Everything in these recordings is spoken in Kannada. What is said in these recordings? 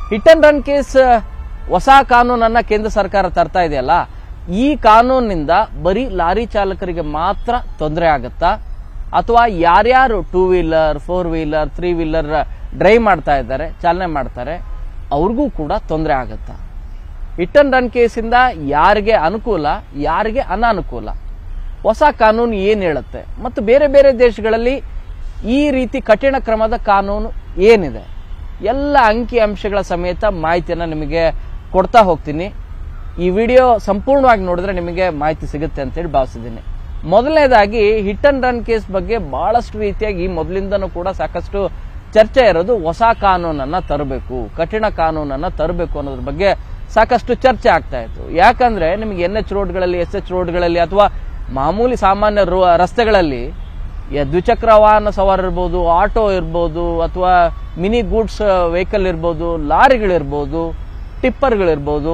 ಹಿಟ್ ಅಂಡ್ ರನ್ ಕೇಸ್ ಹೊಸ ಕಾನೂನನ್ನ ಕೇಂದ್ರ ಸರ್ಕಾರ ತರ್ತಾ ಇದೆಯಲ್ಲ ಈ ಕಾನೂನಿನಿಂದ ಬರೀ ಲಾರಿ ಚಾಲಕರಿಗೆ ಮಾತ್ರ ತೊಂದರೆ ಆಗತ್ತಾ ಅಥವಾ ಯಾರ್ಯಾರು two wheeler four wheeler three wheeler drive ಮಾಡ್ತಾ ಇದ್ದಾರೆ ಚಾಲನೆ ಮಾಡ್ತಾರೆ ಅವ್ರಿಗೂ ಕೂಡ ತೊಂದರೆ ಆಗತ್ತಾ ಹಿಟ್ ಅಂಡ್ ರನ್ ಕೇಸಿಂದ ಯಾರಿಗೆ ಅನುಕೂಲ ಯಾರಿಗೆ ಅನಾನುಕೂಲ ಹೊಸ ಕಾನೂನು ಏನ್ ಹೇಳುತ್ತೆ ಮತ್ತು ಬೇರೆ ಬೇರೆ ದೇಶಗಳಲ್ಲಿ ಈ ರೀತಿ ಕಠಿಣ ಕ್ರಮದ ಕಾನೂನು ಏನಿದೆ ಎಲ್ಲ ಅಂಕಿ ಅಂಶಗಳ ಸಮೇತ ಮಾಹಿತಿಯನ್ನು ನಿಮಗೆ ಕೊಡ್ತಾ ಹೋಗ್ತೀನಿ ಈ ವಿಡಿಯೋ ಸಂಪೂರ್ಣವಾಗಿ ನೋಡಿದ್ರೆ ನಿಮಗೆ ಮಾಹಿತಿ ಸಿಗುತ್ತೆ ಅಂತೇಳಿ ಭಾವಿಸಿದ್ದೀನಿ ಮೊದಲನೇದಾಗಿ ಹಿಟ್ ಅಂಡ್ ರನ್ ಕೇಸ್ ಬಗ್ಗೆ ಬಹಳಷ್ಟು ರೀತಿಯಾಗಿ ಮೊದಲಿಂದನೂ ಕೂಡ ಸಾಕಷ್ಟು ಚರ್ಚೆ ಇರೋದು ಹೊಸ ಕಾನೂನನ್ನ ತರಬೇಕು ಕಠಿಣ ಕಾನೂನನ್ನ ತರಬೇಕು ಅನ್ನೋದ್ರ ಬಗ್ಗೆ ಸಾಕಷ್ಟು ಚರ್ಚೆ ಆಗ್ತಾ ಇತ್ತು ಯಾಕಂದ್ರೆ ನಿಮಗೆ ಎನ್ ಎಚ್ ರೋಡ್ಗಳಲ್ಲಿ ಎಸ್ ಎಚ್ ರೋಡ್ಗಳಲ್ಲಿ ಅಥವಾ ಮಾಮೂಲಿ ಸಾಮಾನ್ಯ ರೋ- ರಸ್ತೆಗಳಲ್ಲಿ ಯ- ದ್ವಿಚಕ್ರ ವಾಹನ ಸವಾರ ಇರ್ಬೋದು ಆಟೋ ಇರ್ಬೋದು ಅಥವಾ ಮಿನಿ ಗೂಡ್ಸ್ ವೆಹಿಕಲ್ ಇರ್ಬೋದು ಲಾರಿಗಳಿರ್ಬೋದು ಟಿಪ್ಪರ್ಗಳಿರ್ಬೋದು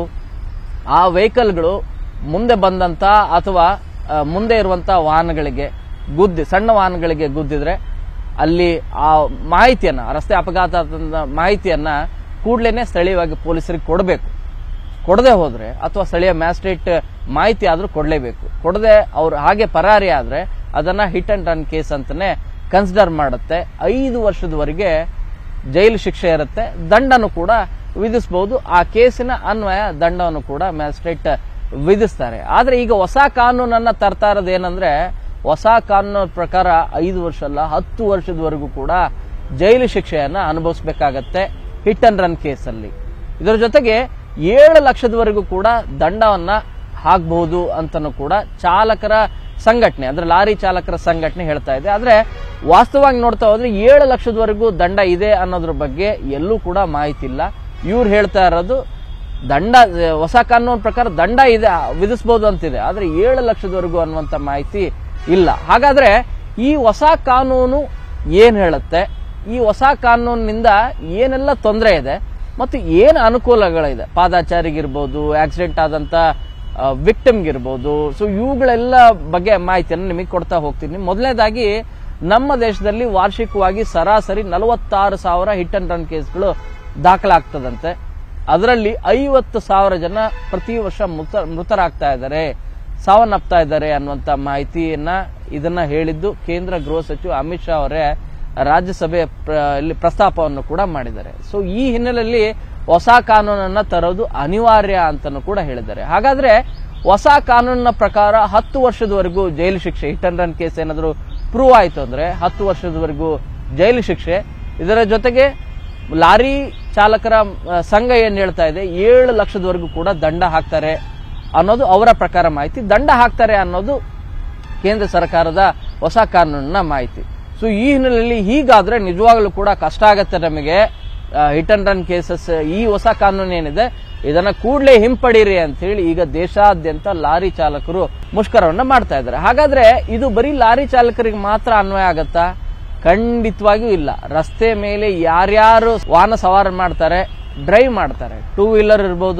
ಆ ವೆಹಿಕಲ್ಗಳು ಮುಂದೆ ಬಂದಂತ ಅಥವಾ ಆ, ಮುಂದೆ ಇರುವಂತ ವಾಹನಗಳಿಗೆ ಗುದ್ದಿ ಸಣ್ಣ ವಾಹನಗಳಿಗೆ ಗುದ್ದಿದ್ರೆ ಅಲ್ಲಿ ಆ ಮಾಹಿತಿಯನ್ನ ಆ ರಸ್ತೆ ಅಪಘಾತದ ಮಾಹಿತಿಯನ್ನ ಕೂಡ್ಲೇನೆ ಸ್ಥಳೀಯವಾಗಿ ಪೊಲೀಸರಿಗೆ ಕೊಡಬೇಕು ಕೊಡದೆ ಹೋದ್ರೆ ಅಥವಾ ಸ್ಥಳೀಯ ಮ್ಯಾಜಿಸ್ಟ್ರೇಟ್ ಮಾಹಿತಿ ಆದ್ರೂ ಕೊಡಲೇಬೇಕು ಕೊಡದೆ ಅವ್ರು ಹಾಗೆ ಪರಾರಿ ಆದ್ರೆ ಅದನ್ನ ಹಿಟ್ ಅಂಡ್ ರನ್ ಕೇಸ್ ಅಂತಾನೆ ಕನ್ಸಿಡರ್ ಮಾಡುತ್ತೆ ಐದು ವರ್ಷದವರೆಗೆ ಜೈಲು ಶಿಕ್ಷೆ ಇರುತ್ತೆ ದಂಡನು ಕೂಡ ವಿಧಿಸಬಹುದು ಆ ಕೇಸಿನ ಅನ್ವಯ ದಂಡವನ್ನು ಕೂಡ ಮ್ಯಾಜಿಸ್ಟ್ರೇಟ್ ವಿಧಿಸ್ತಾರೆ ಆದ್ರೆ ಈಗ ಹೊಸ ಕಾನೂನನ್ನ ತರ್ತಾ ಇರೋದು ಏನಂದ್ರೆ ಹೊಸ ಕಾನೂನು ಪ್ರಕಾರ ಐದು ವರ್ಷ ಅಲ್ಲ ಹತ್ತು ವರ್ಷದವರೆಗೂ ಕೂಡ ಜೈಲು ಶಿಕ್ಷೆಯನ್ನ ಅನುಭವಿಸಬೇಕಾಗತ್ತೆ ಹಿಟ್ ಅಂಡ್ ರನ್ ಕೇಸಲ್ಲಿ ಇದರ ಜೊತೆಗೆ ಏಳು ಲಕ್ಷದವರೆಗೂ ಕೂಡ ದಂಡವನ್ನ ಹಾಕಬಹುದು ಅಂತನೂ ಕೂಡ ಚಾಲಕರ ಸಂಘಟನೆ ಅಂದ್ರೆ ಲಾರಿ ಚಾಲಕರ ಸಂಘಟನೆ ಹೇಳ್ತಾ ಇದೆ ಆದ್ರೆ ವಾಸ್ತವವಾಗಿ ನೋಡ್ತಾ ಹೋದ್ರೆ ಏಳು ಲಕ್ಷದವರೆಗೂ ದಂಡ ಇದೆ ಅನ್ನೋದ್ರ ಬಗ್ಗೆ ಎಲ್ಲೂ ಕೂಡ ಮಾಹಿತಿ ಇಲ್ಲ ಇವ್ರು ಹೇಳ್ತಾ ಇರೋದು ದಂಡ ಹೊಸ ಕಾನೂನು ಪ್ರಕಾರ ದಂಡ ಇದೆ ವಿಧಿಸಬಹುದು ಅಂತಿದೆ ಆದ್ರೆ ಏಳು ಲಕ್ಷದವರೆಗೂ ಅನ್ನುವಂತ ಮಾಹಿತಿ ಇಲ್ಲ ಹಾಗಾದ್ರೆ ಈ ಹೊಸ ಕಾನೂನು ಏನ್ ಹೇಳುತ್ತೆ ಈ ಹೊಸ ಕಾನೂನಿನಿಂದ ಏನೆಲ್ಲ ತೊಂದರೆ ಇದೆ ಮತ್ತು ಏನು ಅನುಕೂಲಗಳಿದೆ ಪಾದಾಚಾರಿಗಿರ್ಬೋದು ಆಕ್ಸಿಡೆಂಟ್ ಆದಂತ ವಿಕ್ಟಿಮ್ಗಿರ್ಬೋದು ಸೊ ಇವುಗಳೆಲ್ಲ ಬಗ್ಗೆ ಮಾಹಿತಿಯನ್ನು ನಿಮಗೆ ಕೊಡ್ತಾ ಹೋಗ್ತೀನಿ ಮೊದಲನೇದಾಗಿ ನಮ್ಮ ದೇಶದಲ್ಲಿ ವಾರ್ಷಿಕವಾಗಿ ಸರಾಸರಿ ನಲವತ್ತಾರು ಸಾವಿರ ಹಿಟ್ ಅಂಡ್ ರನ್ ಕೇಸ್ಗಳು ದಾಖಲಾಗ್ತದಂತೆ ಅದರಲ್ಲಿ ಐವತ್ತು ಸಾವಿರ ಜನ ಪ್ರತಿ ವರ್ಷ ಮೃತ ಮೃತರಾಗ್ತಾ ಇದ್ದಾರೆ ಸಾವನ್ನಪ್ತಾ ಇದ್ದಾರೆ ಅನ್ನುವಂತ ಮಾಹಿತಿಯನ್ನ ಇದನ್ನ ಹೇಳಿದ್ದು ಕೇಂದ್ರ ಗೃಹ ಸಚಿವ ಅಮಿತ್ ಶಾ ಅವರೇ ರಾಜ್ಯಸಭೆ ಪ್ರ- ಇಲ್ಲಿ ಪ್ರಸ್ತಾಪವನ್ನು ಕೂಡ ಮಾಡಿದ್ದಾರೆ ಸೊ ಈ ಹಿನ್ನೆಲೆಯಲ್ಲಿ ಹೊಸ ಕಾನೂನನ್ನ ತರೋದು ಅನಿವಾರ್ಯ ಅಂತನೂ ಕೂಡ ಹೇಳಿದ್ದಾರೆ ಹಾಗಾದ್ರೆ ಹೊಸ ಕಾನೂನಿನ ಪ್ರಕಾರ ಹತ್ತು ವರ್ಷದವರೆಗೂ ಜೈಲು ಶಿಕ್ಷೆ ಹಿಟ್ ಅಂಡ್ ರನ್ ಕೇಸ್ ಏನಾದರೂ ಪ್ರೂವ್ ಆಯ್ತು ಅಂದ್ರೆ ಹತ್ತು ವರ್ಷದವರೆಗೂ ಜೈಲು ಶಿಕ್ಷೆ ಇದರ ಜೊತೆಗೆ ಲಾರಿ ಚಾಲಕರ ಆ, ಸಂಘ ಏನ್ ಹೇಳ್ತಾ ಇದೆ ಏಳು ಲಕ್ಷದವರೆಗೂ ಕೂಡ ದಂಡ ಹಾಕ್ತಾರೆ ಅನ್ನೋದು ಅವರ ಪ್ರಕಾರ ಮಾಹಿತಿ ದಂಡ ಹಾಕ್ತಾರೆ ಅನ್ನೋದು ಕೇಂದ್ರ ಸರ್ಕಾರದ ಹೊಸ ಕಾನೂನಿನ ಮಾಹಿತಿ ಸೊ ಈ ಹಿನ್ನೆಲೆಯಲ್ಲಿ ಹೀಗಾದ್ರೆ ನಿಜವಾಗ್ಲೂ ಕೂಡ ಕಷ್ಟ ಆಗತ್ತೆ ನಮಗೆ ಹಿಟ್ ಅಂಡ್ ರನ್ ಕೇಸಸ್ ಈ ಹೊಸ ಕಾನೂನು ಏನಿದೆ ಇದನ್ನ ಕೂಡಲೇ ಹಿಂಪಡೀರಿ ಅಂತ ಹೇಳಿ ಈಗ ದೇಶಾದ್ಯಂತ ಲಾರಿ ಚಾಲಕರು ಮುಷ್ಕರವನ್ನ ಮಾಡ್ತಾ ಇದ್ದಾರೆ ಹಾಗಾದ್ರೆ ಇದು ಬರೀ ಲಾರಿ ಚಾಲಕರಿಗೆ ಮಾತ್ರ ಅನ್ವಯ ಆಗತ್ತಾ ಖಂಡಿತವಾಗಿಯೂ ಇಲ್ಲ ರಸ್ತೆ ಮೇಲೆ ಯಾರ್ಯಾರು ವಾಹನ ಸವಾರ ಮಾಡ್ತಾರೆ ಡ್ರೈವ್ ಮಾಡ್ತಾರೆ ಟೂ ವೀಲರ್ ಇರ್ಬೋದು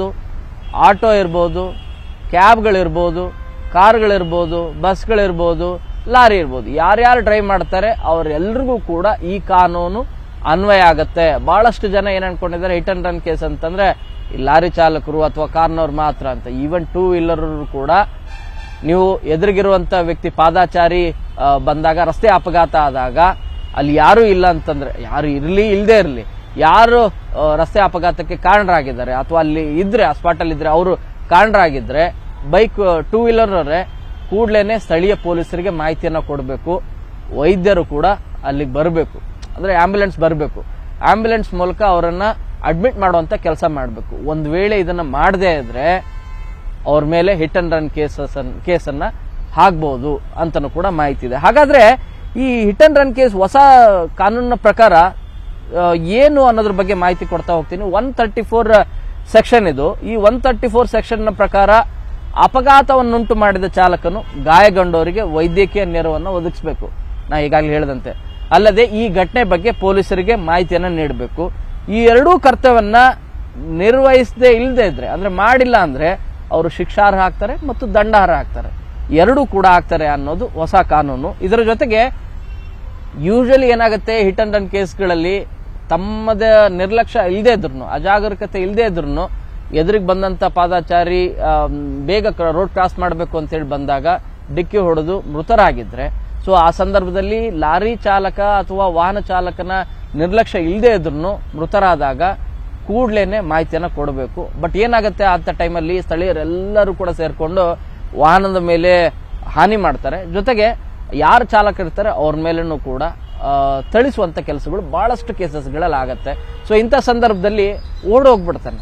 ಆಟೋ ಇರ್ಬೋದು ಕ್ಯಾಬ್ಗಳಿರ್ಬೋದು ಕಾರ್ಗಳಿರ್ಬೋದು ಬಸ್ಗಳಿರ್ಬೋದು ಲಾರಿ ಇರ್ಬೋದು ಯಾರ್ಯಾರು ಡ್ರೈವ್ ಮಾಡ್ತಾರೆ ಅವರೆಲ್ರಿಗೂ ಕೂಡ ಈ ಕಾನೂನು ಅನ್ವಯ ಆಗತ್ತೆ ಬಹಳಷ್ಟು ಜನ ಏನ್ ಅನ್ಕೊಂಡಿದ್ದಾರೆ ಹಿಟ್ ಅಂಡ್ ರನ್ ಕೇಸ್ ಅಂತಂದ್ರೆ ಈ ಲಾರಿ ಚಾಲಕರು ಅಥವಾ ಕಾರ್ನವ್ರು ಮಾತ್ರ ಅಂತ ಈವನ್ ಟೂ ವೀಲರ್ ಕೂಡ ನೀವು ಎದುರಿಗಿರುವಂತ ವ್ಯಕ್ತಿ ಪಾದಾಚಾರಿ ಆ, ಬಂದಾಗ ರಸ್ತೆ ಅಪಘಾತ ಆದಾಗ ಅಲ್ಲಿ ಯಾರು ಇಲ್ಲ ಅಂತಂದ್ರೆ ಯಾರು ಇರ್ಲಿ ಇಲ್ಲದೆ ಇರಲಿ ಯಾರು ಆ, ರಸ್ತೆ ಅಪಘಾತಕ್ಕೆ ಕಾರಣರಾಗಿದ್ದಾರೆ ಅಥವಾ ಅಲ್ಲಿ ಇದ್ರೆ ಆ ಸ್ಪಾಟ್ ಅಲ್ಲಿ ಇದ್ರೆ ಅವರು ಕಾರಣರಾಗಿದ್ರೆ ಬೈಕ್ ಟೂ ವೀಲರ್ ಅವರೇ ಕೂಡ್ಲೇನೆ ಸ್ಥಳೀಯ ಪೊಲೀಸರಿಗೆ ಮಾಹಿತಿಯನ್ನ ಕೊಡಬೇಕು ವೈದ್ಯರು ಕೂಡ ಅಲ್ಲಿಗೆ ಬರಬೇಕು ಅಂದ್ರೆ ಆಂಬ್ಯುಲೆನ್ಸ್ ಬರಬೇಕು ಆಂಬ್ಯುಲೆನ್ಸ್ ಮೂಲಕ ಅವರನ್ನ ಅಡ್ಮಿಟ್ ಮಾಡುವಂತ ಕೆಲಸ ಮಾಡಬೇಕು ಒಂದ್ ವೇಳೆ ಇದನ್ನ ಮಾಡದೇ ಇದ್ರೆ ಅವ್ರ ಮೇಲೆ ಹಿಟ್ ಅಂಡ್ ರನ್ ಕೇಸಸ್ ಕೇಸನ್ನ ಹಾಕ್ಬಹುದು ಅಂತನೂ ಕೂಡ ಮಾಹಿತಿ ಇದೆ ಹಾಗಾದ್ರೆ ಈ ಹಿಟ್ ಅಂಡ್ ರನ್ ಕೇಸ್ ಹೊಸ ಕಾನೂನಿನ ಪ್ರಕಾರ ಆ, ಏನು ಅನ್ನೋದ್ರ ಬಗ್ಗೆ ಮಾಹಿತಿ ಕೊಡ್ತಾ ಹೋಗ್ತೀನಿ ಒನ್ ತರ್ಟಿ ಫೋರ್ ಸೆಕ್ಷನ್ ಇದು ಈ ಒನ್ ತರ್ಟಿ ಫೋರ್ ಸೆಕ್ಷನ್ ನ ಪ್ರಕಾರ ಅಪಘಾತವನ್ನುಂಟು ಮಾಡಿದ ಚಾಲಕನು ಗಾಯಗೊಂಡವರಿಗೆ ವೈದ್ಯಕೀಯ ನೆರವನ್ನು ಒದಗಿಸಬೇಕು ನಾ ಈಗಾಗಲೇ ಹೇಳಿದಂತೆ ಅಲ್ಲದೆ ಈ ಘಟನೆ ಬಗ್ಗೆ ಪೊಲೀಸರಿಗೆ ಮಾಹಿತಿಯನ್ನ ನೀಡಬೇಕು ಈ ಎರಡೂ ಕರ್ತವ್ಯವನ್ನ ನಿರ್ವಹಿಸದೆ ಇಲ್ಲದೆ ಇದ್ರೆ ಅಂದ್ರೆ ಮಾಡಿಲ್ಲ ಅಂದ್ರೆ ಅವರು ಶಿಕ್ಷಾರ್ಹ ಆಗ್ತಾರೆ ಮತ್ತು ದಂಡಾರ್ಹ ಆಗ್ತಾರೆ ಎರಡೂ ಕೂಡ ಆಗ್ತಾರೆ ಅನ್ನೋದು ಹೊಸ ಕಾನೂನು ಇದರ ಜೊತೆಗೆ ಯೂಶಲಿ ಏನಾಗುತ್ತೆ ಹಿಟ್ ಅಂಡ್ ರನ್ ಕೇಸ್ಗಳಲ್ಲಿ ತಮ್ಮದೇ ನಿರ್ಲಕ್ಷ್ಯ ಇಲ್ಲದೆ ಇದ್ರು ಅಜಾಗರೂಕತೆ ಇಲ್ಲದೆ ಇದ್ರು ಎದುರಿಗೆ ಬಂದಂತ ಪಾದಾಚಾರಿ ಆ, ಬೇಗ ರೋಡ್ ಕ್ರಾಸ್ ಮಾಡಬೇಕು ಅಂತೇಳಿ ಬಂದಾಗ ಡಿಕ್ಕಿ ಹೊಡೆದು ಮೃತರಾಗಿದ್ರೆ ಸೊ ಆ ಸಂದರ್ಭದಲ್ಲಿ ಲಾರಿ ಚಾಲಕ ಅಥವಾ ವಾಹನ ಚಾಲಕನ ನಿರ್ಲಕ್ಷ್ಯ ಇಲ್ಲದೆ ಇದ್ರು ಮೃತರಾದಾಗ ಕೂಡ್ಲೇನೆ ಮಾಹಿತಿಯನ್ನ ಕೊಡಬೇಕು ಬಟ್ ಏನಾಗುತ್ತೆ ಅಂತ ಟೈಮಲ್ಲಿ ಸ್ಥಳೀಯರೆಲ್ಲರೂ ಕೂಡ ಸೇರ್ಕೊಂಡು ವಾಹನದ ಮೇಲೆ ಹಾನಿ ಮಾಡ್ತಾರೆ ಜೊತೆಗೆ ಯಾರು ಚಾಲಕರಿರ್ತಾರೆ ಅವ್ರ ಮೇಲೂ ಕೂಡ ಆ, ಥಳಿಸುವಂತ ಕೆಲಸಗಳು ಬಹಳಷ್ಟು ಕೇಸಸ್ಗಳಲ್ಲಿ ಆಗತ್ತೆ ಸೊ ಇಂಥ ಸಂದರ್ಭದಲ್ಲಿ ಓಡಿ ಹೋಗ್ಬಿಡ್ತಾನೆ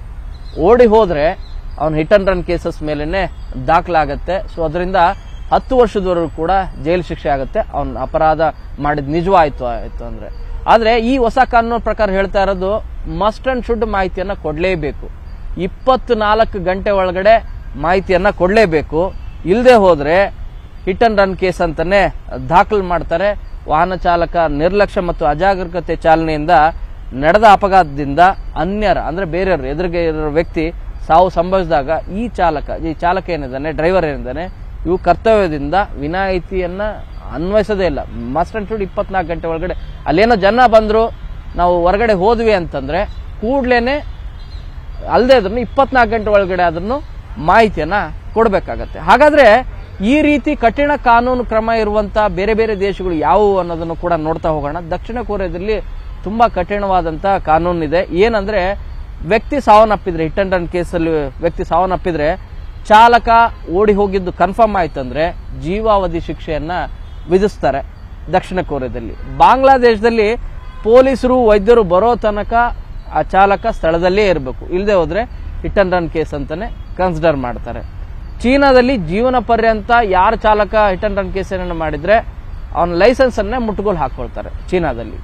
ಓಡಿ ಹೋದ್ರೆ ಅವನು ಹಿಟ್ ಅಂಡ್ ರನ್ ಕೇಸಸ್ ಮೇಲೆನೆ ದಾಖಲಾಗತ್ತೆ ಸೊ ಅದರಿಂದ ಹತ್ತು ವರ್ಷದವರೆಗೂ ಕೂಡ ಜೈಲು ಶಿಕ್ಷೆ ಆಗುತ್ತೆ ಅವನ ಅಪರಾಧ ಮಾಡಿದ ನಿಜವಾಯ್ತು ಆಯ್ತು ಅಂದ್ರೆ ಆದ್ರೆ ಈ ಹೊಸ ಕಾನೂನು ಪ್ರಕಾರ ಹೇಳ್ತಾ ಇರೋದು ಮಸ್ಟ್ ಅಂಡ್ ಶುಡ್ ಮಾಹಿತಿಯನ್ನ ಕೊಡ್ಲೇಬೇಕು ಇಪ್ಪತ್ನಾಲ್ಕು ಗಂಟೆ ಒಳಗಡೆ ಮಾಹಿತಿಯನ್ನ ಕೊಡ್ಲೇಬೇಕು ಇಲ್ಲದೆ ಹೋದ್ರೆ ಹಿಟ್ ಅಂಡ್ ರನ್ ಕೇಸ್ ಅಂತಾನೆ ದಾಖಲು ಮಾಡ್ತಾರೆ ವಾಹನ ಚಾಲಕ ನಿರ್ಲಕ್ಷ್ಯ ಮತ್ತು ಅಜಾಗರೂಕತೆ ಚಾಲನೆಯಿಂದ ನಡೆದ ಅಪಘಾತದಿಂದ ಅನ್ಯರ ಅಂದ್ರೆ ಬೇರೆಯವರು ಎದುರಿಗೆ ಇರೋ ವ್ಯಕ್ತಿ ಸಾವು ಸಂಭವಿಸಿದಾಗ ಈ ಚಾಲಕ ಈ ಚಾಲಕ ಏನಿದ್ದಾನೆ ಡ್ರೈವರ್ ಏನಿದ್ದಾನೆ ಇವು ಕರ್ತವ್ಯದಿಂದ ವಿನಾಯಿತಿಯನ್ನ ಅನ್ವಯಿಸೋದೇ ಇಲ್ಲ ಮಸ್ಟ್ ಅಂಡ್ ಶುಡ್ ಇಪ್ಪತ್ನಾಲ್ಕು ಗಂಟೆ ಒಳಗಡೆ ಅಲ್ಲೇನೋ ಜನ ಬಂದ್ರು ನಾವು ಹೊರಗಡೆ ಹೋದ್ವಿ ಅಂತಂದ್ರೆ ಕೂಡ್ಲೇನೆ ಅಲ್ಲದೆ ಅದನ್ನು ಇಪ್ಪತ್ನಾಲ್ಕು ಗಂಟೆ ಒಳಗಡೆ ಅದನ್ನು ಮಾಹಿತಿಯನ್ನ ಕೊಡಬೇಕಾಗತ್ತೆ ಹಾಗಾದ್ರೆ ಈ ರೀತಿ ಕಠಿಣ ಕಾನೂನು ಕ್ರಮ ಇರುವಂತ ಬೇರೆ ಬೇರೆ ದೇಶಗಳು ಯಾವುವು ಅನ್ನೋದನ್ನು ಕೂಡ ನೋಡ್ತಾ ಹೋಗೋಣ ದಕ್ಷಿಣ ಕೊರಿಯಾದಲ್ಲಿ ತುಂಬಾ ಕಠಿಣವಾದಂತ ಕಾನೂನಿದೆ ಏನಂದ್ರೆ ವ್ಯಕ್ತಿ ಸಾವನ್ನಪ್ಪಿದ್ರೆ ಹಿಟ್ ಅಂಡ್ ರನ್ ಕೇಸಲ್ಲಿ ವ್ಯಕ್ತಿ ಸಾವನ್ನಪ್ಪಿದ್ರೆ ಚಾಲಕ ಓಡಿ ಹೋಗಿದ್ದು ಕನ್ಫರ್ಮ್ ಆಯ್ತಂದ್ರೆ ಜೀವಾವಧಿ ಶಿಕ್ಷೆಯನ್ನ ವಿಧಿಸ್ತಾರೆ ದಕ್ಷಿಣ ಕೊರಿಯಾದಲ್ಲಿ ಬಾಂಗ್ಲಾದೇಶದಲ್ಲಿ ಪೊಲೀಸರು ವೈದ್ಯರು ಬರೋ ತನಕ ಆ ಚಾಲಕ ಸ್ಥಳದಲ್ಲೇ ಇರಬೇಕು ಇಲ್ಲದೆ ಹೋದ್ರೆ ಹಿಟ್ ಅಂಡ್ ರನ್ ಕೇಸ್ ಅಂತಾನೆ ಕನ್ಸಿಡರ್ ಮಾಡ್ತಾರೆ ಚೀನಾದಲ್ಲಿ ಜೀವನ ಪರ್ಯಂತ ಯಾರ ಚಾಲಕ ಹಿಟ್ ಅಂಡ್ ರನ್ ಕೇಸ್ ಏನನ್ನ ಮಾಡಿದ್ರೆ ಅವನ ಲೈಸೆನ್ಸ್ ಅನ್ನೇ ಮುಟ್ಟುಗೋಲು ಹಾಕೊಳ್ತಾರೆ ಚೀನಾದಲ್ಲಿ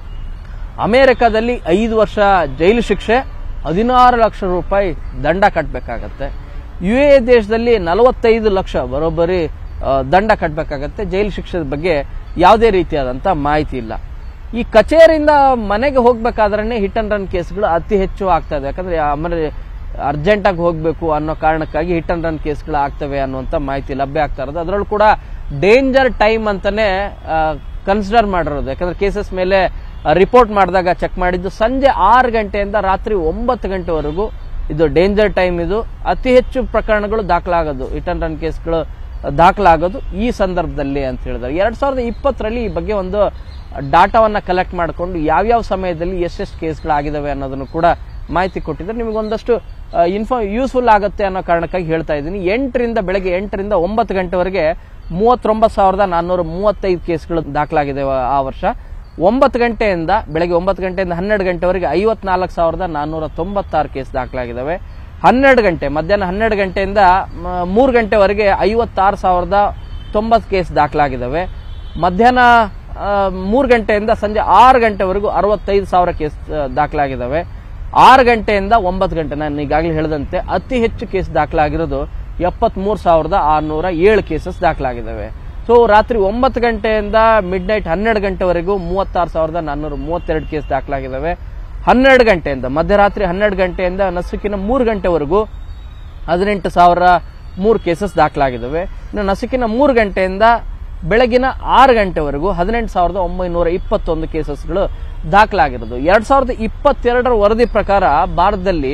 ಅಮೆರಿಕದಲ್ಲಿ ಐದು ವರ್ಷ ಜೈಲು ಶಿಕ್ಷೆ ಹದಿನಾರು ಲಕ್ಷ ರೂಪಾಯಿ ದಂಡ ಕಟ್ಟಬೇಕಾಗತ್ತೆ ಯು ಎ ದೇಶದಲ್ಲಿ ನಲವತ್ತೈದು ಲಕ್ಷ ಬರೋಬ್ಬರಿ ಆ, ದಂಡ ಕಟ್ಟಬೇಕಾಗತ್ತೆ ಜೈಲು ಶಿಕ್ಷೆ ಬಗ್ಗೆ ಯಾವುದೇ ರೀತಿಯಾದಂತ ಮಾಹಿತಿ ಇಲ್ಲ ಈ ಕಚೇರಿಯಿಂದ ಮನೆಗೆ ಹೋಗ್ಬೇಕಾದ್ರೆ ಹಿಟ್ ಅಂಡ್ ರನ್ ಕೇಸ್ಗಳು ಅತಿ ಹೆಚ್ಚು ಆಗ್ತಾ ಇದೆ ಯಾಕಂದ್ರೆ ಆಮೇಲೆ ಅರ್ಜೆಂಟ್ ಆಗಿ ಹೋಗ್ಬೇಕು ಅನ್ನೋ ಕಾರಣಕ್ಕಾಗಿ ಹಿಟ್ ಅಂಡ್ ರನ್ ಕೇಸ್ಗಳು ಆಗ್ತವೆ ಅನ್ನುವಂತ ಮಾಹಿತಿ ಲಭ್ಯ ಆಗ್ತಾ ಇರೋದು ಅದರಲ್ಲೂ ಕೂಡ ಡೇಂಜರ್ ಟೈಮ್ ಅಂತಾನೆ ಕನ್ಸಿಡರ್ ಮಾಡಿರೋದು ಯಾಕಂದ್ರೆ ಕೇಸಸ್ ಮೇಲೆ ರಿಪೋರ್ಟ್ ಮಾಡಿದಾಗ ಚೆಕ್ ಮಾಡಿದ್ದು ಸಂಜೆ ಆರು ಗಂಟೆಯಿಂದ ರಾತ್ರಿ ಒಂಬತ್ತು ಗಂಟೆವರೆಗೂ ಇದು ಡೇಂಜರ್ ಟೈಮ್ ಇದು ಅತಿ ಹೆಚ್ಚು ಪ್ರಕರಣಗಳು ದಾಖಲಾಗೋದು ಹಿಟ್ ಅಂಡ್ ರನ್ ಕೇಸ್ಗಳು ದಾಖಲಾಗೋದು ಈ ಸಂದರ್ಭದಲ್ಲಿ ಅಂತ ಹೇಳಿದ್ದಾರೆ ಎರಡ್ ಸಾವಿರದ ಇಪ್ಪತ್ತರಲ್ಲಿ ಈ ಬಗ್ಗೆ ಒಂದು ಡಾಟಾವನ್ನ ಕಲೆಕ್ಟ್ ಮಾಡಿಕೊಂಡು ಯಾವ್ಯಾವ ಸಮಯದಲ್ಲಿ ಎಷ್ಟೆಷ್ಟು ಕೇಸ್ಗಳಾಗಿದ್ದಾವೆ ಅನ್ನೋದನ್ನು ಕೂಡ ಮಾಹಿತಿ ಕೊಟ್ಟಿದ್ದಾರೆ ನಿಮಗೆ ಒಂದಷ್ಟು ಇನ್ಫೋ ಯೂಸ್ಫುಲ್ ಆಗುತ್ತೆ ಅನ್ನೋ ಕಾರಣಕ್ಕಾಗಿ ಹೇಳ್ತಾ ಇದ್ದೀನಿ ಎಂಟರಿಂದ ಬೆಳಗ್ಗೆ ಎಂಟರಿಂದ ಒಂಬತ್ತು ಗಂಟೆವರೆಗೆ ಮೂವತ್ತೊಂಬತ್ತು ಸಾವಿರದ ನಾನ್ನೂರ ಮೂವತ್ತೈದು ಕೇಸ್ಗಳು ದಾಖಲಾಗಿದೆ ಆ ವರ್ಷ ಒಂಬತ್ತು ಗಂಟೆಯಿಂದ ಬೆಳಗ್ಗೆ ಒಂಬತ್ತು ಗಂಟೆಯಿಂದ ಹನ್ನೆರಡು ಗಂಟೆವರೆಗೆ ಐವತ್ನಾಲ್ಕು ಸಾವಿರದ ನಾನ್ನೂರ ತೊಂಬತ್ತಾರು ಕೇಸ್ ದಾಖಲಾಗಿದ್ದಾವೆ ಹನ್ನೆರಡು ಗಂಟೆ ಮಧ್ಯಾಹ್ನ ಹನ್ನೆರಡು ಗಂಟೆಯಿಂದ ಮ, ಮೂರು ಗಂಟೆವರೆಗೆ ಐವತ್ತಾರು ಸಾವಿರದ ತೊಂಬತ್ತು ಕೇಸ್ ದಾಖಲಾಗಿದ್ದಾವೆ ಮಧ್ಯಾಹ್ನ ಆ, ಮೂರು ಗಂಟೆಯಿಂದ ಸಂಜೆ ಆರು ಗಂಟೆವರೆಗೂ ಅರವತ್ತೈದು ಸಾವಿರ ಕೇಸ್ ಆ, ದಾಖಲಾಗಿದ್ದಾವೆ ಆರು ಗಂಟೆಯಿಂದ ಒಂಬತ್ತು ಗಂಟೆ ನಾನು ಈಗಾಗಲೇ ಹೇಳಿದಂತೆ ಅತಿ ಹೆಚ್ಚು ಕೇಸ್ ದಾಖಲಾಗಿರೋದು ಎಪ್ಪತ್ಮೂರು ಸಾವಿರದ ಆರುನೂರ ಏಳು ಕೇಸಸ್ ದಾಖಲಾಗಿದ್ದಾವೆ ಸೊ ರಾತ್ರಿ ಒಂಬತ್ತು ಗಂಟೆಯಿಂದ ಮಿಡ್ ನೈಟ್ ಹನ್ನೆರಡು ಗಂಟೆವರೆಗೂ ಮೂವತ್ತಾರು ಸಾವಿರದ ನಾನ್ನೂರ ಮೂವತ್ತೆರಡು ಕೇಸ್ ದಾಖಲಾಗಿದ್ದಾವೆ ಹನ್ನೆರಡು ಗಂಟೆಯಿಂದ ಮಧ್ಯರಾತ್ರಿ ಹನ್ನೆರಡು ಗಂಟೆಯಿಂದ ನಸುಕಿನ ಮೂರು ಗಂಟೆವರೆಗೂ ಹದಿನೆಂಟು ಸಾವಿರ ಮೂರು ಕೇಸಸ್ ದಾಖಲಾಗಿದ್ದಾವೆ ಇನ್ನು ನಸುಕಿನ ಮೂರು ಗಂಟೆಯಿಂದ ಬೆಳಗಿನ ಆರು ಗಂಟೆವರೆಗೂ ಹದಿನೆಂಟು ಸಾವಿರದ ಒಂಬೈನೂರ ಇಪ್ಪತ್ತೊಂದು ಕೇಸಸ್ಗಳು ದಾಖಲಾಗಿರೋದು ಎರಡ್ ಸಾವಿರದ ಇಪ್ಪತ್ತೆರಡರ ವರದಿ ಪ್ರಕಾರ ಭಾರತದಲ್ಲಿ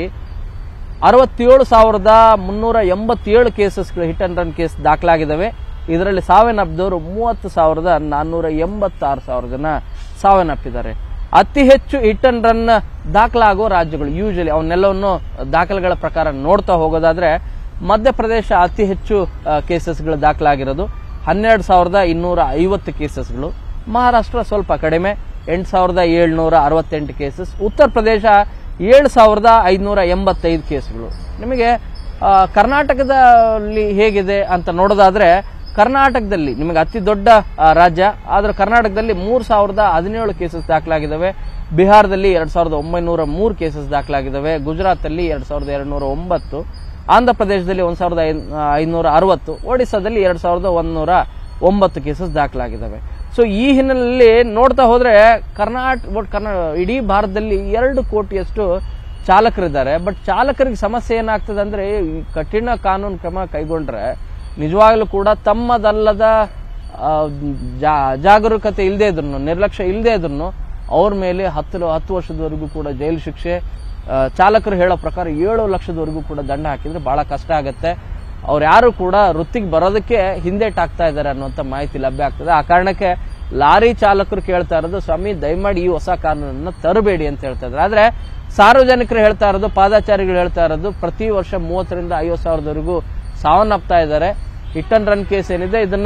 ಅರವತ್ತೇಳು ಸಾವಿರದ ಮುನ್ನೂರ ಎಂಬತ್ತೇಳು ಕೇಸಸ್ಗಳು ಹಿಟ್ ಅಂಡ್ ರನ್ ಕೇಸ್ ದಾಖಲಾಗಿದ್ದಾವೆ ಇದರಲ್ಲಿ ಸಾವನ್ನಪ್ಪಿದವರು ಮೂವತ್ತು ಸಾವಿರದ ನಾನ್ನೂರ ಎಂಬತ್ತಾರು ಸಾವಿರ ಜನ ಸಾವನ್ನಪ್ಪಿದ್ದಾರೆ ಅತಿ ಹೆಚ್ಚು ಹಿಟ್ ಅಂಡ್ ರನ್ ದಾಖಲಾಗೋ ರಾಜ್ಯಗಳು ಯೂಶಲಿ ಅವನ್ನೆಲ್ಲವನ್ನು ದಾಖಲೆಗಳ ಪ್ರಕಾರ ನೋಡ್ತಾ ಹೋಗೋದಾದ್ರೆ ಮಧ್ಯಪ್ರದೇಶ ಅತಿ ಹೆಚ್ಚು ಕೇಸಸ್ಗಳು ದಾಖಲಾಗಿರೋದು ಹನ್ನೆರಡು ಸಾವಿರದ ಇನ್ನೂರ ಐವತ್ತು ಕೇಸಸ್ಗಳು ಮಹಾರಾಷ್ಟ್ರ ಸ್ವಲ್ಪ ಕಡಿಮೆ ಎಂಟು ಸಾವಿರದ ಏಳ್ನೂರ ಅರವತ್ತೆಂಟು ಕೇಸಸ್ ಉತ್ತರ ಪ್ರದೇಶ ಏಳು ಸಾವಿರದ ಐದುನೂರ ಎಂಬತ್ತೈದು ಕೇಸ್ಗಳು ನಿಮಗೆ ಆ, ಕರ್ನಾಟಕದಲ್ಲಿ ಹೇಗಿದೆ ಅಂತ ನೋಡೋದಾದ್ರೆ ಕರ್ನಾಟಕದಲ್ಲಿ ನಿಮಗೆ ಅತಿ ದೊಡ್ಡ ಆ, ರಾಜ್ಯ ಆದ್ರೆ ಕರ್ನಾಟಕದಲ್ಲಿ ಮೂರ್ ಸಾವಿರದ ಹದಿನೇಳು ಕೇಸಸ್ ದಾಖಲಾಗಿದ್ದಾವೆ ಬಿಹಾರದಲ್ಲಿ ಎರಡ್ ಸಾವಿರದ ಒಂಬೈನೂರ ಮೂರು ಕೇಸಸ್ ದಾಖಲಾಗಿದ್ದಾವೆ ಗುಜರಾತ್ ಅಲ್ಲಿ ಎರಡ್ ಸಾವಿರದ ಎರಡ್ನೂರ ಒಂಬತ್ತು ಆಂಧ್ರ ಪ್ರದೇಶದಲ್ಲಿ ಒಂದ್ ಸಾವಿರದ ಐನ್- ಐನೂರ ಅರವತ್ತು ಒಡಿಸ್ಸಾದಲ್ಲಿ ಎರಡ್ ಸಾವಿರದ ಒಂದೂರ ಒಂಬತ್ತು ಕೇಸಸ್ ದಾಖಲಾಗಿದ್ದಾವೆ ಸೊ ಈ ಹಿನ್ನೆಲೆಯಲ್ಲಿ ನೋಡ್ತಾ ಹೋದ್ರೆ ಕರ್ನಾಟಕ ಒಟ್ ಕರ್ನಾ ಇಡೀ ಭಾರತದಲ್ಲಿ ಎರಡು ಕೋಟಿಯಷ್ಟು ಚಾಲಕರಿದ್ದಾರೆ ಬಟ್ ಚಾಲಕರಿಗೆ ಸಮಸ್ಯೆ ಏನಾಗ್ತದೆ ಅಂದ್ರೆ ಈ ಕಠಿಣ ಕಾನೂನು ಕ್ರಮ ಕೈಗೊಂಡ್ರೆ ನಿಜವಾಗ್ಲೂ ಕೂಡ ತಮ್ಮದಲ್ಲದ ಆ, ಜಾ- ಜಾಗರೂಕತೆ ಇಲ್ಲದೆ ಇದ್ರು ನಿರ್ಲಕ್ಷ್ಯ ಇಲ್ಲದೆ ಇದ್ರು ಅವ್ರ ಮೇಲೆ ಹತ್ತು ಹತ್ತು ವರ್ಷದವರೆಗೂ ಕೂಡ ಜೈಲು ಶಿಕ್ಷೆ ಆ, ಚಾಲಕರು ಹೇಳೋ ಪ್ರಕಾರ ಏಳು ಲಕ್ಷದವರೆಗೂ ಕೂಡ ದಂಡ ಹಾಕಿದ್ರೆ ಬಹಳ ಕಷ್ಟ ಆಗುತ್ತೆ ಅವ್ರು ಯಾರು ಕೂಡ ವೃತ್ತಿಗೆ ಬರೋದಕ್ಕೆ ಹಿಂದೇಟಾಗ್ತಾ ಇದ್ದಾರೆ ಅನ್ನುವಂಥ ಮಾಹಿತಿ ಲಭ್ಯ ಆಗ್ತದೆ ಆ ಕಾರಣಕ್ಕೆ ಲಾರಿ ಚಾಲಕರು ಕೇಳ್ತಾ ಇರೋದು ಸ್ವಾಮಿ ದಯಮಾಡಿ ಈ ಹೊಸ ಕಾನೂನನ್ನ ತರಬೇಡಿ ಅಂತ ಹೇಳ್ತಾ ಇದ್ದಾರೆ ಆದ್ರೆ ಸಾರ್ವಜನಿಕರು ಹೇಳ್ತಾ ಇರೋದು ಪಾದಾಚಾರಿಗಳು ಹೇಳ್ತಾ ಇರೋದು ಪ್ರತಿ ವರ್ಷ ಮೂವತ್ತರಿಂದ ಐವತ್ತು ಸಾವಿರದವರೆಗೂ ಸಾವನ್ನಪ್ತಾ ಇದ್ದಾರೆ ಹಿಟ್ ಅಂಡ್ ರನ್ ಕೇಸ್ ಏನಿದೆ ಇದನ್ನ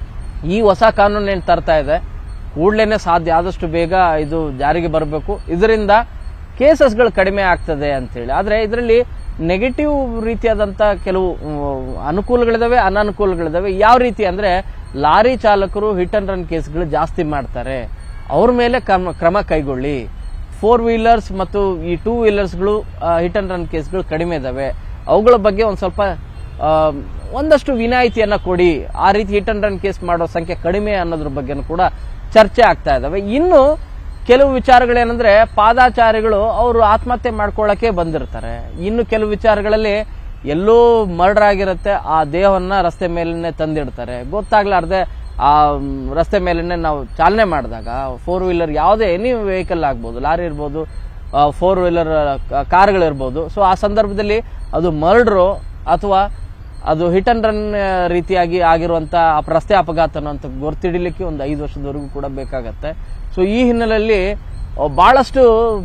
ಈ ಹೊಸ ಕಾನೂನು ಏನು ತರ್ತಾ ಇದೆ ಕೂಡ್ಲೇನೆ ಸಾಧ್ಯ ಆದಷ್ಟು ಬೇಗ ಇದು ಜಾರಿಗೆ ಬರಬೇಕು ಇದರಿಂದ ಕೇಸಸ್ಗಳು ಕಡಿಮೆ ಆಗ್ತದೆ ಅಂತೇಳಿ ಆದ್ರೆ ಇದರಲ್ಲಿ ನೆಗೆಟಿವ್ ರೀತಿಯಾದಂತ ಕೆಲವು ಉಮ್, ಅನುಕೂಲಗಳಿದಾವೆ ಅನಾನುಕೂಲಗಳಿದಾವೆ ಯಾವ ರೀತಿ ಅಂದ್ರೆ ಲಾರಿ ಚಾಲಕರು ಹಿಟ್ ಅಂಡ್ ರನ್ ಕೇಸ್ಗಳು ಜಾಸ್ತಿ ಮಾಡ್ತಾರೆ ಅವ್ರ ಮೇಲೆ ಕ್ರಮ ಕ್ರಮ ಕೈಗೊಳ್ಳಿ ಫೋರ್ ವೀಲರ್ಸ್ ಮತ್ತು ಈ ಟೂ ವೀಲರ್ಸ್ಗಳು ಹಿಟ್ ಅಂಡ್ ರನ್ ಕೇಸ್ಗಳು ಕಡಿಮೆ ಇದಾವೆ ಅವುಗಳ ಬಗ್ಗೆ ಒಂದು ಸ್ವಲ್ಪ ಆ, ಒಂದಷ್ಟು ವಿನಾಯಿತಿಯನ್ನ ಕೊಡಿ ಆ ರೀತಿ ಹಿಟ್ ಅಂಡ್ ರನ್ ಕೇಸ್ ಮಾಡೋ ಸಂಖ್ಯೆ ಕಡಿಮೆ ಅನ್ನೋದ್ರ ಬಗ್ಗೆನೂ ಕೂಡ ಚರ್ಚೆ ಆಗ್ತಾ ಇದಾವೆ ಇನ್ನು ಕೆಲವು ವಿಚಾರಗಳೇನಂದ್ರೆ ಪಾದಾಚಾರಿಗಳು ಅವರು ಆತ್ಮಹತ್ಯೆ ಮಾಡ್ಕೊಳ್ಳಕ್ಕೆ ಬಂದಿರ್ತಾರೆ ಇನ್ನು ಕೆಲವು ವಿಚಾರಗಳಲ್ಲಿ ಎಲ್ಲೋ ಮರ್ಡರ್ ಆಗಿರುತ್ತೆ ಆ ದೇಹವನ್ನ ರಸ್ತೆ ಮೇಲೇನೆ ತಂದಿಡ್ತಾರೆ ಗೊತ್ತಾಗ್ಲಾರ್ದೆ ಆ ಮ್, ರಸ್ತೆ ಮೇಲೇನೆ ನಾವು ಚಾಲನೆ ಮಾಡಿದಾಗ ಫೋರ್ ವೀಲರ್ ಯಾವುದೇ ಎನಿ ವೆಹಿಕಲ್ ಆಗ್ಬೋದು ಲಾರಿ ಇರ್ಬೋದು ಫೋರ್ ವೀಲರ್ ಕಾರ್ಗಳಿರ್ಬೋದು ಸೊ ಆ ಸಂದರ್ಭದಲ್ಲಿ ಅದು ಮರ್ಡ್ರು ಅಥವಾ ಅದು ಹಿಟ್ ಅಂಡ್ ರನ್ ರೀತಿಯಾಗಿ ಆಗಿರುವಂತ ಆ ರಸ್ತೆ ಅಪಘಾತನ ಅಂತ ಗೊತ್ತಿಡಿಲಿಕ್ಕೆ ಒಂದು ಐದು ವರ್ಷದವರೆಗೂ ಕೂಡ ಬೇಕಾಗತ್ತೆ ಸೊ ಈ ಹಿನ್ನೆಲೆಯಲ್ಲಿ ಅಹ್, ಬಹಳಷ್ಟು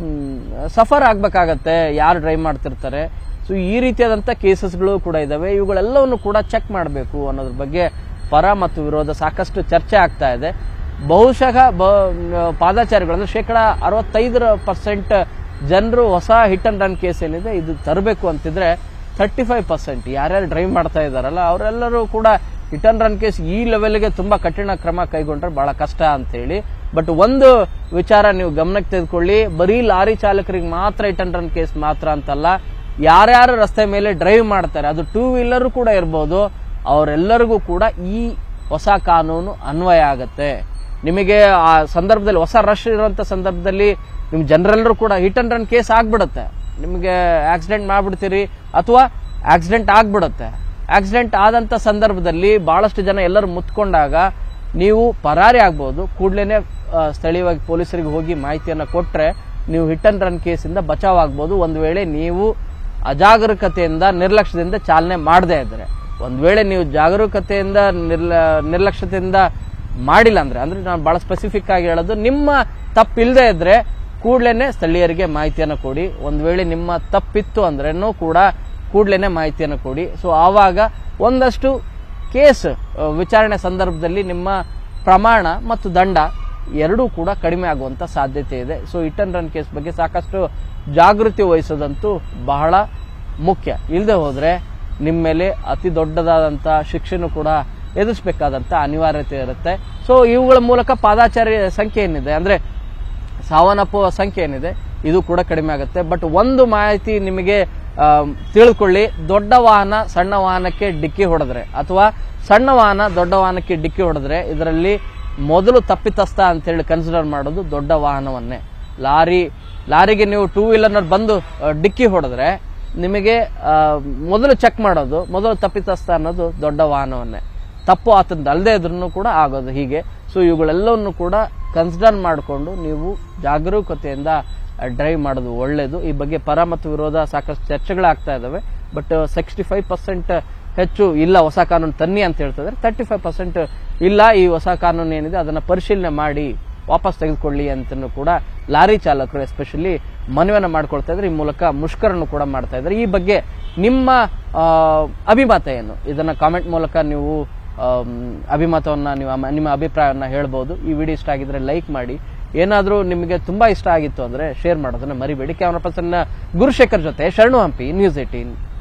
ಸಫರ್ ಆಗ್ಬೇಕಾಗತ್ತೆ ಯಾರು ಡ್ರೈವ್ ಮಾಡ್ತಿರ್ತಾರೆ ಸೊ ಈ ರೀತಿಯಾದಂತ ಕೇಸಸ್ಗಳು ಕೂಡ ಇದಾವೆ ಇವುಗಳೆಲ್ಲವನ್ನು ಕೂಡ ಚೆಕ್ ಮಾಡಬೇಕು ಅನ್ನೋದ್ರ ಬಗ್ಗೆ ಪರ ಮತ್ತು ವಿರೋಧ ಸಾಕಷ್ಟು ಚರ್ಚೆ ಆಗ್ತಾ ಇದೆ ಬಹುಶಃ ಬ- ಪಾದಾಚಾರಿಗಳು ಅಂದ್ರೆ ಶೇಕಡ ಅರವತ್ತೈದರ ಪರ್ಸೆಂಟ್ ಜನರು ಹೊಸ ಹಿಟ್ ಅಂಡ್ ರನ್ ಕೇಸ್ ಏನಿದೆ ಇದು ತರಬೇಕು ಅಂತಿದ್ರೆ ಥರ್ಟಿ ಫೈವ್ ಪರ್ಸೆಂಟ್ ಯಾರ್ಯಾರು ಡ್ರೈವ್ ಮಾಡ್ತಾ ಇದಾರಲ್ಲ ಅವರೆಲ್ಲರೂ ಕೂಡ ಹಿಟ್ ಅಂಡ್ ರನ್ ಕೇಸ್ ಈ ಲೆವೆಲ್ಗೆ ತುಂಬಾ ಕಠಿಣ ಕ್ರಮ ಕೈಗೊಂಡ್ರೆ ಬಹಳ ಕಷ್ಟ ಅಂತೇಳಿ ಬಟ್ ಒಂದು ವಿಚಾರ ನೀವು ಗಮನಕ್ಕೆ ತೆಗೆದುಕೊಳ್ಳಿ ಬರೀ ಲಾರಿ ಚಾಲಕರಿಗೆ ಮಾತ್ರ ಹಿಟ್ ಅಂಡ್ ರನ್ ಕೇಸ್ ಮಾತ್ರ ಅಂತಲ್ಲ ಯಾರ್ಯಾರು ರಸ್ತೆ ಮೇಲೆ ಡ್ರೈವ್ ಮಾಡ್ತಾರೆ ಅದು ಟೂ ವೀಲರ್ ಕೂಡ ಇರ್ಬೋದು ಅವರೆಲ್ಲರಿಗೂ ಕೂಡ ಈ ಹೊಸ ಕಾನೂನು ಅನ್ವಯ ಆಗತ್ತೆ ನಿಮಗೆ ಆ ಸಂದರ್ಭದಲ್ಲಿ ಹೊಸ ರಶ್ ಇರುವಂತ ಸಂದರ್ಭದಲ್ಲಿ ನಿಮ್ ಜನರೆಲ್ಲರೂ ಕೂಡ ಹಿಟ್ ಅಂಡ್ ರನ್ ಕೇಸ್ ಆಗ್ಬಿಡುತ್ತೆ ನಿಮಗೆ ಆಕ್ಸಿಡೆಂಟ್ ಮಾಡ್ಬಿಡ್ತೀರಿ ಅಥವಾ ಆಕ್ಸಿಡೆಂಟ್ ಆಗ್ಬಿಡುತ್ತೆ ಆಕ್ಸಿಡೆಂಟ್ ಆದಂತ ಸಂದರ್ಭದಲ್ಲಿ ಬಹಳಷ್ಟು ಜನ ಎಲ್ಲರೂ ಮುತ್ಕೊಂಡಾಗ ನೀವು ಪರಾರಿ ಆಗ್ಬೋದು ಕೂಡ್ಲೇನೆ ಆ, ಸ್ಥಳೀಯವಾಗಿ ಪೊಲೀಸರಿಗೆ ಹೋಗಿ ಮಾಹಿತಿಯನ್ನ ಕೊಟ್ರೆ ನೀವು ಹಿಟ್ ಅಂಡ್ ರನ್ ಕೇಸಿಂದ ಬಚಾವ್ ಆಗ್ಬೋದು ಒಂದು ವೇಳೆ ನೀವು ಅಜಾಗರೂಕತೆಯಿಂದ ನಿರ್ಲಕ್ಷ್ಯದಿಂದ ಚಾಲನೆ ಮಾಡದೇ ಇದ್ರೆ ಒಂದ್ ವೇಳೆ ನೀವು ಜಾಗರೂಕತೆಯಿಂದ ನಿರ್ಲ ನಿರ್ಲಕ್ಷ್ಯತೆಯಿಂದ ಮಾಡಿಲ್ಲ ಅಂದ್ರೆ ಅಂದ್ರೆ ನಾನು ಬಹಳ ಸ್ಪೆಸಿಫಿಕ್ ಆಗಿ ಹೇಳೋದು ನಿಮ್ಮ ತಪ್ಪಿಲ್ಲದೆ ಇದ್ರೆ ಕೂಡ್ಲೇನೆ ಸ್ಥಳೀಯರಿಗೆ ಮಾಹಿತಿಯನ್ನು ಕೊಡಿ ಒಂದ್ ವೇಳೆ ನಿಮ್ಮ ತಪ್ಪಿತ್ತು ಅಂದ್ರೇನು ಕೂಡ ಕೂಡ್ಲೇನೆ ಮಾಹಿತಿಯನ್ನು ಕೊಡಿ ಸೊ ಆವಾಗ ಒಂದಷ್ಟು ಕೇಸ್ ಅಹ್, ವಿಚಾರಣೆ ಸಂದರ್ಭದಲ್ಲಿ ನಿಮ್ಮ ಪ್ರಮಾಣ ಮತ್ತು ದಂಡ ಎರಡೂ ಕೂಡ ಕಡಿಮೆ ಆಗುವಂತ ಸಾಧ್ಯತೆ ಇದೆ so hit and run case ಬಗ್ಗೆ ಸಾಕಷ್ಟು ಜಾಗೃತಿ ವಹಿಸೋದಂತೂ ಬಹಳ ಮುಖ್ಯ ಇಲ್ಲದೆ ಹೋದ್ರೆ ನಿಮ್ಮ ಮೇಲೆ ಅತಿ ದೊಡ್ಡದಾದಂತ ಶಿಕ್ಷೆನೂ ಕೂಡ ಎದುರಿಸಬೇಕಾದಂತ ಅನಿವಾರ್ಯತೆ ಇರುತ್ತೆ ಸೊ ಇವುಗಳ ಮೂಲಕ ಪಾದಾಚಾರಿ ಸಂಖ್ಯೆ ಏನಿದೆ ಅಂದ್ರೆ ಸಾವನ್ನಪ್ಪುವ ಸಂಖ್ಯೆ ಏನಿದೆ ಇದು ಕೂಡ ಕಡಿಮೆ ಆಗುತ್ತೆ ಬಟ್ ಒಂದು ಮಾಹಿತಿ ನಿಮಗೆ ಆ, ತಿಳ್ಕೊಳ್ಳಿ ದೊಡ್ಡ ವಾಹನ ಸಣ್ಣ ವಾಹನಕ್ಕೆ ಡಿಕ್ಕಿ ಹೊಡೆದ್ರೆ ಅಥವಾ ಸಣ್ಣ ವಾಹನ ದೊಡ್ಡ ವಾಹನಕ್ಕೆ ಡಿಕ್ಕಿ ಹೊಡೆದ್ರೆ ಇದರಲ್ಲಿ ಮೊದಲು ತಪ್ಪಿತಸ್ಥ ಅಂತೇಳಿ ಕನ್ಸಿಡರ್ ಮಾಡೋದು ದೊಡ್ಡ ವಾಹನವನ್ನೇ ಲಾರಿ ಲಾರಿಗೆ ನೀವು ಟೂ ವೀಲರ್ನಲ್ಲಿ ಬಂದು ಆ, ಡಿಕ್ಕಿ ಹೊಡೆದ್ರೆ ನಿಮಗೆ ಆ, ಮೊದಲು ಚೆಕ್ ಮಾಡೋದು ಮೊದಲು ತಪ್ಪಿತಸ್ಥ ಅನ್ನೋದು ದೊಡ್ಡ ವಾಹನವನ್ನೇ ತಪ್ಪು ಆತಂದ ಅಲ್ಲದೆ ಇದ್ರೂ ಕೂಡ ಆಗೋದು ಹೀಗೆ ಸೊ ಇವುಗಳೆಲ್ಲವನ್ನು ಕೂಡ ಕನ್ಸಿಡರ್ ಮಾಡಿಕೊಂಡು ನೀವು ಜಾಗರೂಕತೆಯಿಂದ ಡ್ರೈವ್ ಮಾಡೋದು ಒಳ್ಳೆಯದು ಈ ಬಗ್ಗೆ ಪರ ಮತ್ತು ವಿರೋಧ ಸಾಕಷ್ಟು ಚರ್ಚೆಗಳಾಗ್ತಾ ಇದಾವೆ ಬಟ್ ಸಿಕ್ಸ್ಟಿ ಫೈವ್ ಪರ್ಸೆಂಟ್ ಹೆಚ್ಚು ಇಲ್ಲ ಹೊಸ ಕಾನೂನು ತನ್ನಿ ಅಂತ ಹೇಳ್ತಿದ್ದಾರೆ ತರ್ಟಿ ಫೈವ್ ಪರ್ಸೆಂಟ್ ಇಲ್ಲ ಈ ಹೊಸ ಕಾನೂನು ಏನಿದೆ ಅದನ್ನ ಪರಿಶೀಲನೆ ಮಾಡಿ ವಾಪಸ್ ತೆಗೆದುಕೊಳ್ಳಿ ಅಂತನೂ ಕೂಡ ಲಾರಿ ಚಾಲಕರು ಎಸ್ಪೆಷಲಿ ಮನವಿಯನ್ನ ಮಾಡ್ಕೊಳ್ತಾ ಇದ್ದಾರೆ ಈ ಮೂಲಕ ಮುಷ್ಕರನ್ನು ಕೂಡ ಮಾಡ್ತಾ ಇದ್ದಾರೆ ಈ ಬಗ್ಗೆ ನಿಮ್ಮ ಆ, ಅಭಿಮತ ಏನು ಇದನ್ನ ಕಾಮೆಂಟ್ ಮೂಲಕ ನೀವು ಆಮ್, ಅಭಿಮತವನ್ನ ನೀವು ಅಮ- ನಿಮ್ಮ ಅಭಿಪ್ರಾಯವನ್ನ ಹೇಳ್ಬೋದು ಈ ವಿಡಿಯೋ ಇಷ್ಟ ಆಗಿದ್ರೆ ಲೈಕ್ ಮಾಡಿ ಏನಾದರೂ ನಿಮಗೆ ತುಂಬಾ ಇಷ್ಟ ಆಗಿತ್ತು ಅಂದ್ರೆ ಶೇರ್ ಮಾಡೋದನ್ನ ಮರಿಬೇಡಿ ಕ್ಯಾಮರಾ ಪರ್ಸನ್ ಗುರುಶೇಖರ್ ಜೊತೆ ಶರಣು ಹಂಪಿ ನ್ಯೂಸ್ ಏಟೀನ್